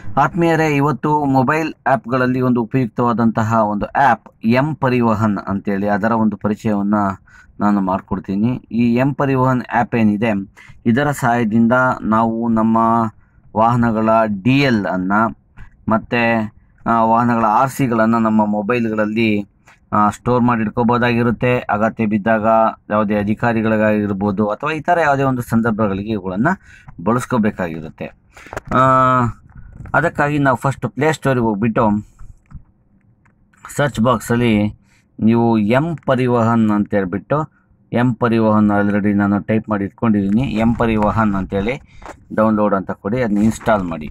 ಆತ್ಮೀಯರೇ ಇವತ್ತು ಮೊಬೈಲ್ ಆ್ಯಪ್ಗಳಲ್ಲಿ ಒಂದು ಉಪಯುಕ್ತವಾದಂತಹ ಒಂದು ಆ್ಯಪ್ ಎಂ ಪರಿವಹನ್ ಅಂತೇಳಿ ಅದರ ಒಂದು ಪರಿಚಯವನ್ನು ನಾನು ಮಾಡಿಕೊಡ್ತೀನಿ ಈ ಎಂ ಪರಿವಹನ್ ಆ್ಯಪ್ ಏನಿದೆ ಇದರ ಸಹಾಯದಿಂದ ನಾವು ನಮ್ಮ ವಾಹನಗಳ ಡಿ ಎಲ್ ಅನ್ನು ಮತ್ತು ವಾಹನಗಳ ಆರ್ ಸಿಗಳನ್ನು ನಮ್ಮ ಮೊಬೈಲ್ಗಳಲ್ಲಿ ಸ್ಟೋರ್ ಮಾಡಿ ಇಟ್ಕೋಬೋದಾಗಿರುತ್ತೆ ಅಗತ್ಯ ಬಿದ್ದಾಗ ಯಾವುದೇ ಅಧಿಕಾರಿಗಳಿಗಾಗಿರ್ಬೋದು ಅಥವಾ ಇತರ ಯಾವುದೇ ಒಂದು ಸಂದರ್ಭಗಳಿಗೆ ಇವುಗಳನ್ನು ಬಳಸ್ಕೋಬೇಕಾಗಿರುತ್ತೆ ಆ, ಅದಕ್ಕಾಗಿ ನಾವು ಫಸ್ಟ್ ಪ್ಲೇಸ್ಟೋರಿಗೆ ಹೋಗ್ಬಿಟ್ಟು ಸರ್ಚ್ ಬಾಕ್ಸಲ್ಲಿ ನೀವು ಎಂ ಪರಿವಹನ್ ಅಂತ ಹೇಳ್ಬಿಟ್ಟು ಎಂ ಪರಿವಹನ್ ಆಲ್ರೆಡಿ ನಾನು ಟೈಪ್ ಮಾಡಿ ಇಟ್ಕೊಂಡಿದ್ದೀನಿ ಎಂ ಪರಿವಹನ್ ಅಂತೇಳಿ ಡೌನ್ಲೋಡ್ ಅಂತ ಕೊಡಿ ಅದನ್ನ ಇನ್ಸ್ಟಾಲ್ ಮಾಡಿ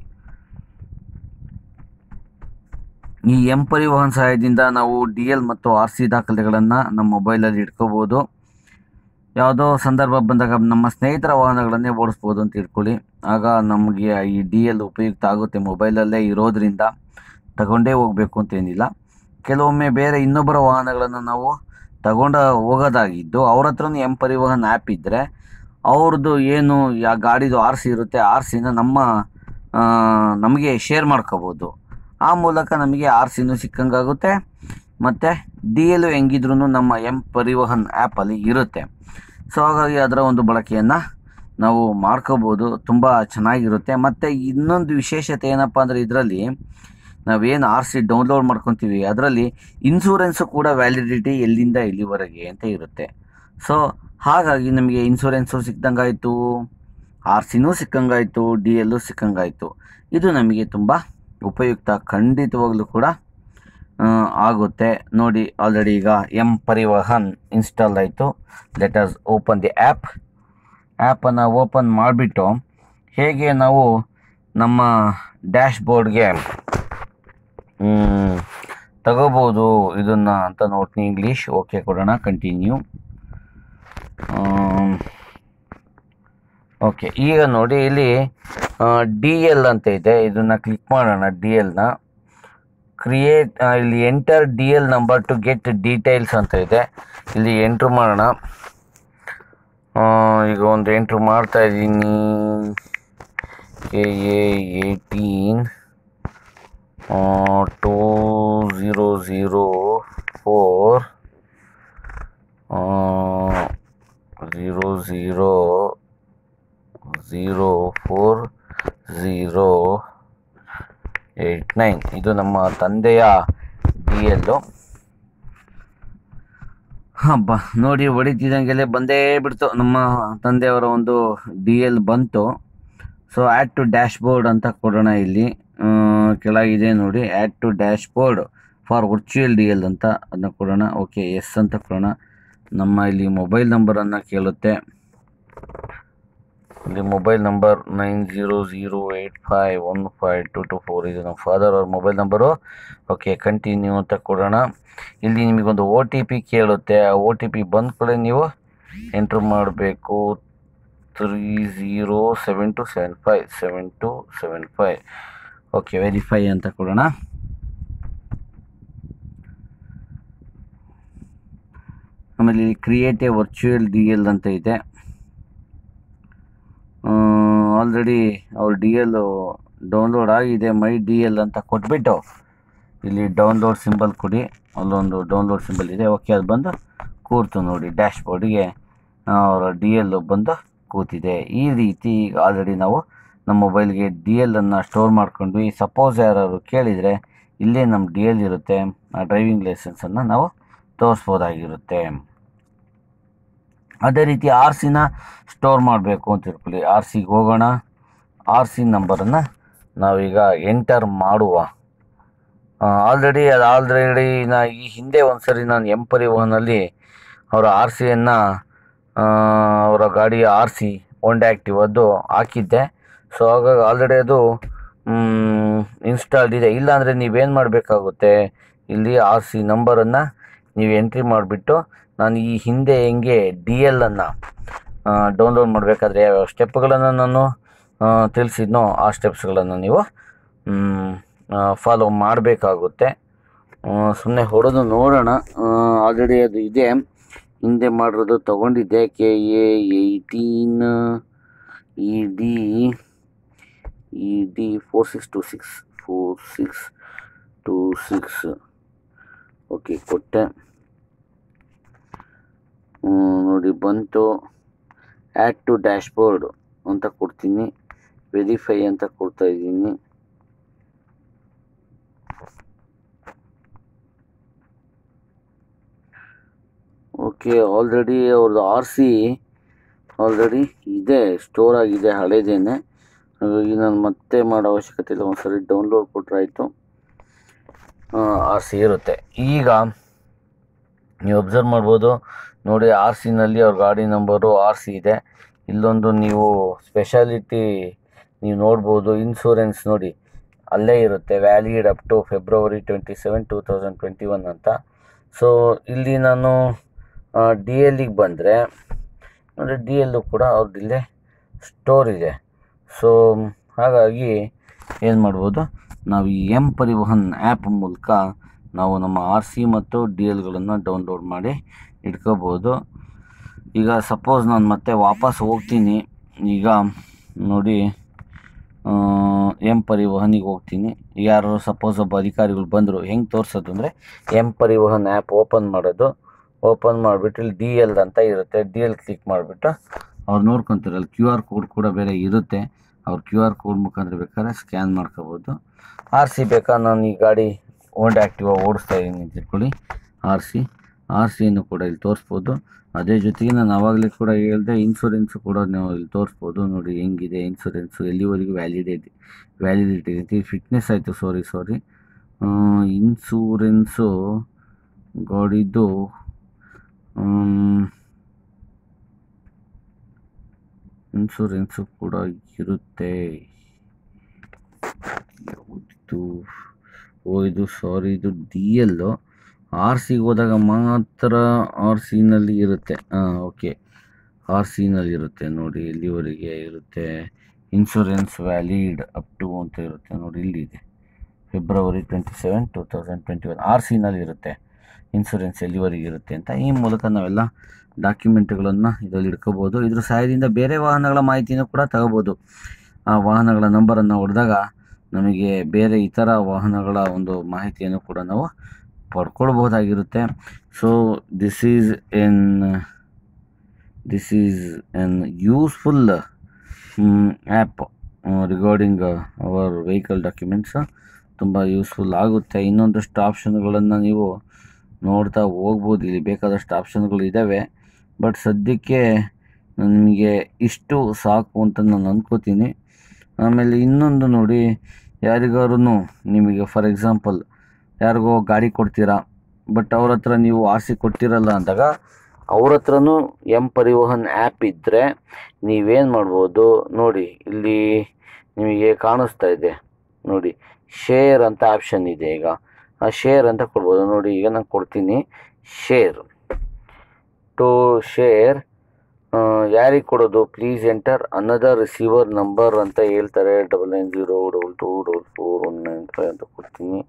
ಈ ಎಂ ಪರಿವಹನ್ ಸಹಾಯದಿಂದ ನಾವು ಡಿ ಎಲ್ ಮತ್ತು ಆರ್ ಸಿ ದಾಖಲೆಗಳನ್ನು ನಮ್ಮ ಮೊಬೈಲಲ್ಲಿ ಇಟ್ಕೋಬೋದು ಯಾವುದೋ ಸಂದರ್ಭ ಬಂದಾಗ ನಮ್ಮ ಸ್ನೇಹಿತರ ವಾಹನಗಳನ್ನೇ ಓಡಿಸ್ಬೋದು ಅಂತ ಇಟ್ಕೊಳ್ಳಿ ಆಗ ನಮಗೆ ಈ ಡಿ ಎಲ್ ಉಪಯುಕ್ತ ಆಗುತ್ತೆ ಮೊಬೈಲಲ್ಲೇ ಇರೋದ್ರಿಂದ ತಗೊಂಡೇ ಹೋಗಬೇಕು ಅಂತೇನಿಲ್ಲ ಕೆಲವೊಮ್ಮೆ ಬೇರೆ ಇನ್ನೊಬ್ಬರ ವಾಹನಗಳನ್ನು ನಾವು ತಗೊಂಡು ಹೋಗೋದಾಗಿದ್ದು ಅವ್ರ ಹತ್ರನೂ ಎಂ ಪರಿವಹನ್ ಆ್ಯಪ್ ಇದ್ದರೆ ಅವ್ರದ್ದು ಏನು ಯಾ ಗಾಡಿದು ಆರ್ ಸಿ ಇರುತ್ತೆ ಆರ್ ಸಿನ ನಮ್ಮ ಆ, ನಮಗೆ ಶೇರ್ ಮಾಡ್ಕೋಬೋದು ಆ ಮೂಲಕ ನಮಗೆ ಆರ್ ಸಿನೂ ಸಿಕ್ಕಂಗಾಗುತ್ತೆ ಮತ್ತು ಡಿ ಎಲ್ ಹೆಂಗಿದ್ರೂ ನಮ್ಮ ಎಂ ಪರಿವಹನ್ ಆ್ಯಪಲ್ಲಿ ಇರುತ್ತೆ ಸೊ ಹಾಗಾಗಿ ಅದರ ಒಂದು ಬಳಕೆಯನ್ನು ನಾವು ಮಾಡ್ಕೋಬೋದು ತುಂಬ ಚೆನ್ನಾಗಿರುತ್ತೆ ಮತ್ತು ಇನ್ನೊಂದು ವಿಶೇಷತೆ ಏನಪ್ಪ ಅಂದರೆ ಇದರಲ್ಲಿ ನಾವೇನು ಆರ್ ಸಿ ಡೌನ್ಲೋಡ್ ಮಾಡ್ಕೊತೀವಿ ಅದರಲ್ಲಿ ಇನ್ಸೂರೆನ್ಸು ಕೂಡ ವ್ಯಾಲಿಡಿಟಿ ಎಲ್ಲಿಂದ ಎಲ್ಲಿವರೆಗೆ ಅಂತ ಇರುತ್ತೆ ಸೊ ಹಾಗಾಗಿ ನಮಗೆ ಇನ್ಸೂರೆನ್ಸು ಸಿಕ್ದಂಗಾಯಿತು ಆರ್ ಸಿನೂ ಸಿಕ್ಕಂಗಾಯಿತು ಡಿ ಎಲ್ಲು ಸಿಕ್ಕಂಗಾಯಿತು ಇದು ನಮಗೆ ತುಂಬ ಉಪಯುಕ್ತ ಖಂಡಿತವಾಗ್ಲೂ ಕೂಡ ಆ, ಆಗುತ್ತೆ ನೋಡಿ ಆಲ್ರೆಡಿ ಈಗ ಎಂ ಪರಿವಹನ್ ಇನ್ಸ್ಟಾಲ್ ಆಯಿತು let us open the app ಆ್ಯಪನ್ನು ಓಪನ್ ಮಾಡಿಬಿಟ್ಟು ಹೇಗೆ ನಾವು ನಮ್ಮ ಡ್ಯಾಶ್ ಬೋರ್ಡ್ಗೆ ತಗೋಬೋದು ಇದನ್ನು ಅಂತ ನೋಡ್ತೀನಿ ಇಂಗ್ಲೀಷ್ ಓಕೆ ಕೊಡೋಣ ಕಂಟಿನ್ಯೂ ಓಕೆ ಈಗ ನೋಡಿ ಇಲ್ಲಿ ಡಿ ಎಲ್ ಅಂತ ಇದೆ ಇದನ್ನು ಕ್ಲಿಕ್ ಮಾಡೋಣ ಡಿ ಎಲ್ನ ಕ್ರಿಯೇಟ್ ಇಲ್ಲಿ enter D L number to get details ಅಂತ ಇದೆ ಇಲ್ಲಿ ಎಂಟ್ರು ಮಾಡೋಣ ಆ, ಈಗ ಒಂದು ಎಂಟ್ರು ಮಾಡ್ತಾ ಇದ್ದೀನಿ K A eighteen two zero zero four zero zero zero four zero eight nine ಇದು ನಮ್ಮ ತಂದೆಯ ಡಿ ಎಲ್ಲು ಹಬ್ಬ ನೋಡಿ ಹೊಡಿತಿದ್ದಂಗೆಲ್ಲ ಬಂದೇ ಬಿಡ್ತು ನಮ್ಮ ತಂದೆಯವರ ಒಂದು ಡಿ ಎಲ್ ಬಂತು so add to dashboard ಅಂತ ಕೊಡೋಣ ಇಲ್ಲಿ ಆ, ಕೆಳಗಿದೆ ನೋಡಿ add to dashboard for virtual D L ಅಂತ ಅದನ್ನ ಕೊಡೋಣ ಓಕೆ ಎಸ್ ಅಂತ ಕೊಡೋಣ ನಮ್ಮ ಇಲ್ಲಿ ಮೊಬೈಲ್ ನಂಬರನ್ನು ಕೇಳುತ್ತೆ ಇಲ್ಲಿ mobile number nine zero zero eight five one five two two four ಇದು ನಮ್ಮ ಫಾದರ್ ಅವ್ರ ಮೊಬೈಲ್ ನಂಬರು ಓಕೆ ಕಂಟಿನ್ಯೂ ಅಂತ ಕೊಡೋಣ ಇಲ್ಲಿ ನಿಮಗೊಂದು ಓ ಟಿ ಪಿ ಕೇಳುತ್ತೆ ಆ ಓ ಟಿ ಪಿ ಬಂದ ಕೂಡಲೇ ನೀವು ಎಂಟ್ರ್ ಮಾಡಬೇಕು three zero seven two seven five seven two seven five okay verify ಅಂತ ಕೊಡೋಣ ಆಮೇಲೆ ಇಲ್ಲಿ create a virtual D L ಅಂತ ಇದೆ ಆಲ್ರೆಡಿ ಅವ್ರ ಡಿ ಎಲ್ ಡೌನ್ಲೋಡ್ ಆಗಿದೆ ಮೈ ಡಿ ಎಲ್ ಅಂತ ಕೊಟ್ಬಿಟ್ಟು ಇಲ್ಲಿ ಡೌನ್ಲೋಡ್ ಸಿಂಬಲ್ ಕೊಡಿ ಅಲ್ಲೊಂದು ಡೌನ್ಲೋಡ್ ಸಿಂಬಲ್ ಇದೆ ಓಕೆ ಅದು ಬಂದು ಕೂರ್ತು ನೋಡಿ ಡ್ಯಾಶ್ ಬೋರ್ಡಿಗೆ ಅವರ ಡಿ ಎಲ್ ಬಂದು ಕೂತಿದೆ ಈ ರೀತಿ ಈಗ ಆಲ್ರೆಡಿ ನಾವು ನಮ್ಮ ಮೊಬೈಲ್ಗೆ ಡಿ ಎಲ್ಲನ್ನು ಸ್ಟೋರ್ ಮಾಡ್ಕೊಂಡ್ವಿ ಸಪೋಸ್ ಯಾರಾದ್ರು ಕೇಳಿದರೆ ಇಲ್ಲೇ ನಮ್ಮ ಡಿ ಎಲ್ ಇರುತ್ತೆ ಆ ಡ್ರೈವಿಂಗ್ ಲೈಸೆನ್ಸನ್ನು ನಾವು ತೋರಿಸ್ಬೋದಾಗಿರುತ್ತೆ ಅದೇ ರೀತಿ ಆರ್ ಸಿನ ಸ್ಟೋರ್ ಮಾಡಬೇಕು ಅಂತ ತಿಳ್ಕೊಳ್ಳಿ ಆರ್ ಸಿಗೆ ಹೋಗೋಣ ಆರ್ ಸಿ ನಂಬರನ್ನು ನಾವೀಗ ಎಂಟರ್ ಮಾಡುವ ಆಲ್ರೆಡಿ ಅದು ಆಲ್ರೆಡಿ ನಾ ಈ ಹಿಂದೆ ಒಂದ್ಸರಿ ನಾನು ಎಂ ಪರಿವಹನಲ್ಲಿ ಅವರ ಆರ್ ಸಿಯನ್ನು ಅವರ ಗಾಡಿಯ ಆರ್ ಸಿ ಒನ್ ಆ್ಯಕ್ಟಿವ್ ಅದು ಹಾಕಿದ್ದೆ ಸೊ ಹಾಗಾಗಿ ಆಲ್ರೆಡಿ ಅದು ಇನ್ಸ್ಟಾಲ್ಡ್ ಇದೆ ಇಲ್ಲಾಂದರೆ ನೀವೇನು ಮಾಡಬೇಕಾಗುತ್ತೆ ಇಲ್ಲಿ ಆರ್ ಸಿ ನಂಬರನ್ನು ನೀವು ಎಂಟ್ರಿ ಮಾಡಿಬಿಟ್ಟು ನಾನು ಈ ಹಿಂದೆ ಹೆಂಗೆ ಡಿ ಎಲ್ಲನ್ನು ಡೌನ್ಲೋಡ್ ಮಾಡಬೇಕಾದ್ರೆ ಯಾವ್ಯಾವ ಸ್ಟೆಪ್ಗಳನ್ನು ನಾನು ತಿಳಿಸಿದ್ನೋ ಆ ಸ್ಟೆಪ್ಸ್ಗಳನ್ನು ನೀವು ಫಾಲೋ ಮಾಡಬೇಕಾಗುತ್ತೆ ಸುಮ್ಮನೆ ಹೊಡೆದು ನೋಡೋಣ ಆಲ್ರೆಡಿ ಅದು ಇದೆ ಹಿಂದೆ ಮಾಡಿರೋದು ತೊಗೊಂಡಿದ್ದೆ K A eighteen E D E D four six two six four six two six okay ಕೊಟ್ಟೆ ಹ್ಮ್, ನೋಡಿ ಬಂತು ಆ್ಯಡ್ ಟು ಡ್ಯಾಶ್ಬೋರ್ಡ್ ಅಂತ ಕೊಡ್ತೀನಿ ವೆರಿಫೈ ಅಂತ ಕೊಡ್ತಾ ಇದ್ದೀನಿ ಓಕೆ ಆಲ್ರೆಡಿ ಅವ್ರದ್ದು ಆರ್ ಸಿ ಆಲ್ರೆಡಿ ಇದೆ ಸ್ಟೋರ್ ಆಗಿದೆ ಹಳೇದೇನೆ ಹಾಗಾಗಿ ನಾನು ಮತ್ತೆ ಮಾಡೋ ಅವಶ್ಯಕತೆ ಇಲ್ಲ ಒಂದ್ಸರಿ ಡೌನ್ಲೋಡ್ ಕೊಟ್ಟರೆ ಆಯಿತು ಆರ್ ಸಿ ಇರುತ್ತೆ ಈಗ ನೀವು ಅಬ್ಸರ್ವ್ ಮಾಡ್ಬೋದು ನೋಡಿ ಆರ್ ಸಿನಲ್ಲಿ ಅವ್ರ ಗಾಡಿ ನಂಬರು ಆರ್ ಸಿ ಇದೆ ಇಲ್ಲೊಂದು ನೀವು ಸ್ಪೆಷಾಲಿಟಿ ನೀವು ನೋಡ್ಬೋದು ಇನ್ಸೂರೆನ್ಸ್ ನೋಡಿ ಅಲ್ಲೇ ಇರುತ್ತೆ valid up to February twenty seven two thousand twenty one ಅಂತ ಸೊ ಇಲ್ಲಿ ನಾನು ಡಿ ಎಲ್ಲಿಗೆ ಬಂದರೆ ನೋಡಿ ಡಿ ಎಲ್ಲು ಕೂಡ ಅವ್ರದ್ದು ಇಲ್ಲೇ ಸ್ಟೋರ್ ಇದೆ ಸೊ ಹಾಗಾಗಿ ಏನು ಮಾಡ್ಬೋದು ನಾವು ಈ ಎಮ್ ಪರಿವಹನ್ ಆ್ಯಪ್ ಮೂಲಕ ನಾವು ನಮ್ಮ ಆರ್ ಸಿ ಮತ್ತು ಡಿ ಎಲ್ಗಳನ್ನು ಡೌನ್ಲೋಡ್ ಮಾಡಿ ಇಟ್ಕೋಬೋದು ಈಗ ಸಪೋಸ್ ನಾನು ಮತ್ತೆ ವಾಪಸ್ ಹೋಗ್ತೀನಿ ಈಗ ನೋಡಿ ಎಮ್ ಪರಿವಹನಿಗೆ ಹೋಗ್ತೀನಿ ಯಾರು ಸಪೋಸ್ ಒಬ್ಬ ಅಧಿಕಾರಿಗಳು ಬಂದರು ಹೆಂಗೆ ತೋರಿಸೋದು ಅಂದರೆ ಎಮ್ ಪರಿವಹನ್ ಆ್ಯಪ್ ಓಪನ್ ಮಾಡೋದು ಓಪನ್ ಮಾಡಿಬಿಟ್ಟು ಇಲ್ಲಿ ಡಿ ಎಲ್ ಅಂತ ಇರುತ್ತೆ ಡಿ ಎಲ್ ಕ್ಲಿಕ್ ಮಾಡಿಬಿಟ್ಟು ಅವ್ರು ನೋಡ್ಕೊತಾರೆ ಅಲ್ಲಿ ಕ್ಯೂ ಆರ್ ಕೋಡ್ ಕೂಡ ಬೇರೆ ಇರುತ್ತೆ ಅವ್ರು ಕ್ಯೂ ಆರ್ ಕೋಡ್ ಮುಖಾಂತರ ಬೇಕಾದ್ರೆ ಸ್ಕ್ಯಾನ್ ಮಾಡ್ಕೋಬೋದು ಆರ್ ಸಿ ಬೇಕಾ ನಾನು ಈ ಗಾಡಿ ಹೋಂಡಾ ಆ್ಯಕ್ಟಿವಾ ಓಡಿಸ್ತಾ ಇದ್ದೀನಿ ಅಂತ ತಿಳ್ಕೊಳ್ಳಿ ಆರ್ ಸಿ ಆರ್ ಸಿಯನ್ನು ಕೂಡ ಇಲ್ಲಿ ತೋರಿಸ್ಬೋದು ಅದೇ ಜೊತೆಗೆ ನಾನು ಆವಾಗಲೇ ಕೂಡ ಹೇಳಿದೆ ಇನ್ಸೂರೆನ್ಸು ಕೂಡ ನಾವು ಇಲ್ಲಿ ತೋರಿಸ್ಬೋದು ನೋಡಿ ಹೆಂಗಿದೆ ಇನ್ಸೂರೆನ್ಸು ಎಲ್ಲಿವರೆಗೂ ವ್ಯಾಲಿಡಿಟಿ ವ್ಯಾಲಿಡಿಟಿ ಐತಿ ಫಿಟ್ನೆಸ್ ಆಯಿತು ಸಾರಿ ಸಾರಿ ಇನ್ಸೂರೆನ್ಸು ಗಾಡಿದು ಇನ್ಸೂರೆನ್ಸು ಕೂಡ ಇರುತ್ತೆ ಯಾವ್ದಿದು ಓ ಇದು ಸಾರಿ ಇದು ಡಿ ಎಲ್ಲು ಆರ್ ಸಿಗೆ ಹೋದಾಗ ಮಾತ್ರ ಆರ್ ಸಿನಲ್ಲಿ ಇರುತ್ತೆ ಹಾಂ ಓಕೆ ಆರ್ ಸಿನಲ್ಲಿ ಇರುತ್ತೆ ನೋಡಿ ಎಲ್ಲಿವರೆಗೆ ಇರುತ್ತೆ ಇನ್ಶೂರೆನ್ಸ್ ವ್ಯಾಲಿಡ್ ಅಪ್ ಟು ಅಂತ ಇರುತ್ತೆ ನೋಡಿ ಇಲ್ಲಿದೆ February twenty seven two thousand twenty one R ಸಿನಲ್ಲಿ ಇರುತ್ತೆ ಇನ್ಶೂರೆನ್ಸ್ ಎಲ್ಲಿವರೆಗೆ ಇರುತ್ತೆ ಅಂತ ಈ ಮೂಲಕ ನಾವೆಲ್ಲ ಡಾಕ್ಯುಮೆಂಟ್ಗಳನ್ನು ಇದರಲ್ಲಿ ಇಟ್ಕೋಬೋದು ಇದ್ರ ಸಹಾಯದಿಂದ ಬೇರೆ ವಾಹನಗಳ ಮಾಹಿತಿನೂ ಕೂಡ ತಗೋಬೋದು ಆ ವಾಹನಗಳ ನಂಬರನ್ನು ಹೊಡೆದಾಗ ನಮಗೆ ಬೇರೆ ಇತರ ವಾಹನಗಳ ಒಂದು ಮಾಹಿತಿಯನ್ನು ಕೂಡ ನಾವು ಪಡ್ಕೊಳ್ಬೋದಾಗಿರುತ್ತೆ so this is an this is an useful app regarding our vehicle documents ತುಂಬ ಯೂಸ್ಫುಲ್ ಆಗುತ್ತೆ ಇನ್ನೊಂದಷ್ಟು ಆಪ್ಷನ್ಗಳನ್ನು ನೀವು ನೋಡ್ತಾ ಹೋಗ್ಬೋದು ಇಲ್ಲಿ ಬೇಕಾದಷ್ಟು ಆಪ್ಷನ್ಗಳು ಇದ್ದಾವೆ ಬಟ್ ಸದ್ಯಕ್ಕೆ ನನಗೆ ಇಷ್ಟು ಸಾಕು ಅಂತ ನಾನು ಅಂದ್ಕೋತೀನಿ ಆಮೇಲೆ ಇನ್ನೊಂದು ನೋಡಿ ಯಾರಿಗಾರು ನಿಮಗೆ ಫಾರ್ ಎಕ್ಸಾಂಪಲ್ ಯಾರಿಗೋ ಗಾಡಿ ಕೊಡ್ತೀರಾ ಬಟ್ ಅವ್ರ ಹತ್ರ ನೀವು ಆರ್ ಸಿ ಕೊಟ್ಟಿರಲ್ಲ ಅಂದಾಗ ಅವ್ರ ಹತ್ರನೂ ಎಮ್ ಪರಿವಹನ್ ಆ್ಯಪ್ ಇದ್ದರೆ ನೀವೇನು ಮಾಡ್ಬೋದು ನೋಡಿ ಇಲ್ಲಿ ನಿಮಗೆ ಕಾಣಿಸ್ತಾ ಇದೆ ನೋಡಿ ಶೇರ್ ಅಂತ ಆಪ್ಷನ್ ಇದೆ ಈಗ ಆ ಶೇರ್ ಅಂತ ಕೊಡ್ಬೋದು ನೋಡಿ ಈಗ ನಾನು ಕೊಡ್ತೀನಿ ಶೇರ್ ಟು ಶೇರ್ ಯಾರಿಗೆ ಕೊಡೋದು please enter another receiver number ಅಂತ ಹೇಳ್ತಾರೆ double nine zero double two double four one nine five ಅಂತ ಕೊಡ್ತೀನಿ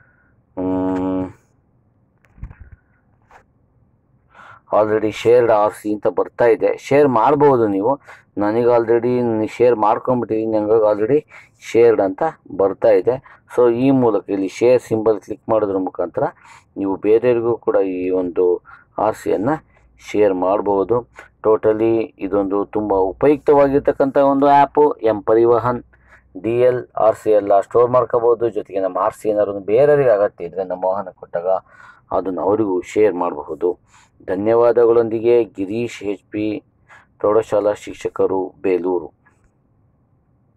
ಆಲ್ರೆಡಿ ಶೇರ್ಡ್ ಆರ್ ಸಿ ಅಂತ ಬರ್ತಾ ಇದೆ ಶೇರ್ ಮಾಡ್ಬೋದು ನೀವು ನನಗೆ ಆಲ್ರೆಡಿ ಶೇರ್ ಮಾಡ್ಕೊಂಬಿಟ್ಟಿದ್ದೀನಿ ಹಂಗಾಗಿ ಆಲ್ರೆಡಿ ಶೇರ್ಡ್ ಅಂತ ಬರ್ತಾ ಇದೆ ಸೊ ಈ ಮೂಲಕ ಇಲ್ಲಿ ಶೇರ್ ಸಿಂಬಲ್ ಕ್ಲಿಕ್ ಮಾಡೋದ್ರ ಮುಖಾಂತರ ನೀವು ಬೇರೆಯವ್ರಿಗೂ ಕೂಡ ಈ ಒಂದು ಆರ್ ಸಿಯನ್ನು ಶೇರ್ ಮಾಡ್ಬೋದು ಟೋಟಲಿ ಇದೊಂದು ತುಂಬ ಉಪಯುಕ್ತವಾಗಿರ್ತಕ್ಕಂಥ ಒಂದು app M Parivahan D L R C ಎಲ್ಲ ಸ್ಟೋರ್ ಮಾಡ್ಕೋಬೋದು ಜೊತೆಗೆ ನಮ್ಮ ಆರ್ ಸಿ ಏನಾದ್ರು ಬೇರೆಯವ್ರಿಗೆ ಅಗತ್ಯ ಇದ್ದರೆ ನಮ್ಮ ವಾಹನ ಕೊಟ್ಟಾಗ ಅದನ್ನು ಅವರಿಗೂ ಶೇರ್ ಮಾಡಬಹುದು ಧನ್ಯವಾದಗಳೊಂದಿಗೆ ಗಿರೀಶ್ ಎಚ್ ಪಿ ಪ್ರೌಢಶಾಲಾ ಶಿಕ್ಷಕರು ಬೇಲೂರು